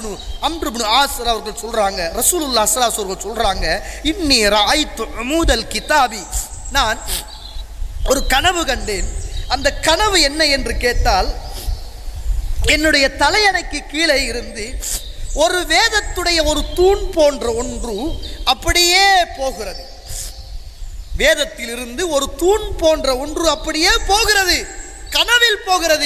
இப்னு அம்ரு இப்னு ஆசர் அவர்கள் சொல்றாங்க ரசூலுல்லாஹ் ஸல்லல்லாஹு அலைஹி அவர்கள் சொல்றாங்க இன்னி ராய்த்து அமூதல் கிதாபி நான் ஒரு கனவு கண்டேன் அந்த கனவு என்ன என்று கேட்டால் என்னுடைய தலையணைக்கு கீழே இருந்து ஒரு வேதத்துடைய ஒரு தூண் போன்ற ஒன்று அப்படியே போகிறது வேதத்திலிருந்து ஒரு தூண் போன்ற ஒன்று அப்படியே போகிறது கனவில் போகிறது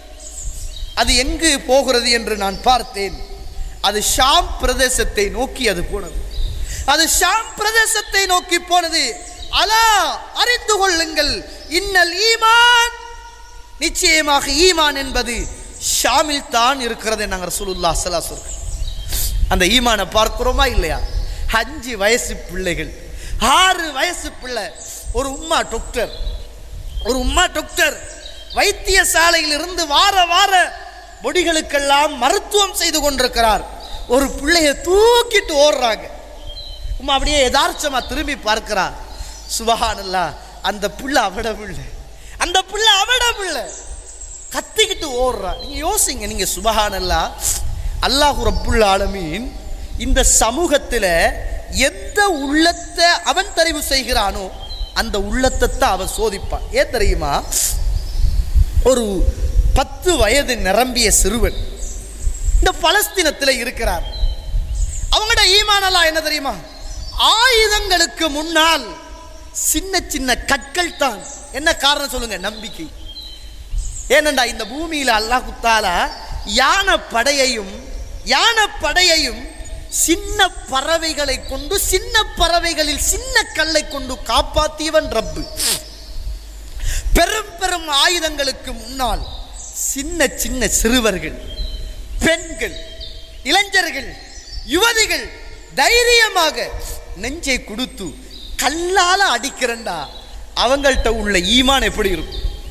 அது எங்கு போகிறது என்று நான் பார்த்தேன் அது ஷாம் பிரதேசத்தை நோக்கி அது போனது அது ஷாம் பிரதேசத்தை நோக்கி போனது அலா அறிந்து கொள்ளுங்கள் இன்னல் ஈமான் நிச்சயமாக ஈமான் என்பது ஷாமில் தான் இருக்கிறது நாங்கள் ரசூலுல்லாஹ் ஸல்லல்லாஹு அலைஹி வஸல்லம் அந்த ஈமானை பார்க்கிறோமா இல்லையா அஞ்சு வயசு பிள்ளைகள் ஆறு வயசு பிள்ளை ஒரு உம்மா டாக்டர் ஒரு உம்மா டாக்டர் வைத்தியசாலையில் இருந்து வார வார பொடிகளுக்கெல்லாம் மருத்துவம் செய்து கொண்டிருக்கிறார் ஒரு பிள்ளைய தூக்கிட்டு ஓடுறாங்க உம்மா அப்படியே யதார்த்தமா திரும்பி பார்க்கிறார் சுபஹானல்லா அந்த பிள்ளை அவட பிள்ளை அந்த பிள்ளை அவட பிள்ளை கத்திக்கிட்டு ஓடுறா நீங்க யோசிங்க நீங்க சுபஹானல்லா அல்லாஹு ரப்புல் ஆலமீன் இந்த சமூகத்துல எந்த உள்ளத்தை அவன் தெரிவு செய்கிறானோ அந்த உள்ளத்தை தான் அவன் சோதிப்பான் ஏன் தெரியுமா ஒரு பத்து வயது நிரம்பிய சிறுவன் இந்த பலஸ்தீனத்தில் இருக்கிறார் அவங்களோட ஈமானலா என்ன தெரியுமா ஆயுதங்களுக்கு முன்னால் சின்ன சின்ன கற்கள் தான் என்ன காரணம் சொல்லுங்க நம்பிக்கை ஏனண்டா இந்த பூமியில அல்லாஹ் குத்தாலா யானை படையையும் யானை படையையும் சின்ன பறவைகளை கொண்டு சின்ன பறவைகளில் சின்ன கல்லை கொண்டு காப்பாத்தியவன் ரப்பு பெரும் பெரும் ஆயுதங்களுக்கு முன்னால் சின்ன சின்ன சிறுவர்கள் பெண்கள் இளைஞர்கள் யுவதிகள் தைரியமாக நெஞ்சை கொடுத்து கல்லால அடிக்கிறண்டா அவங்கள்ட்ட உள்ள ஈமான் எப்படி இருக்கும்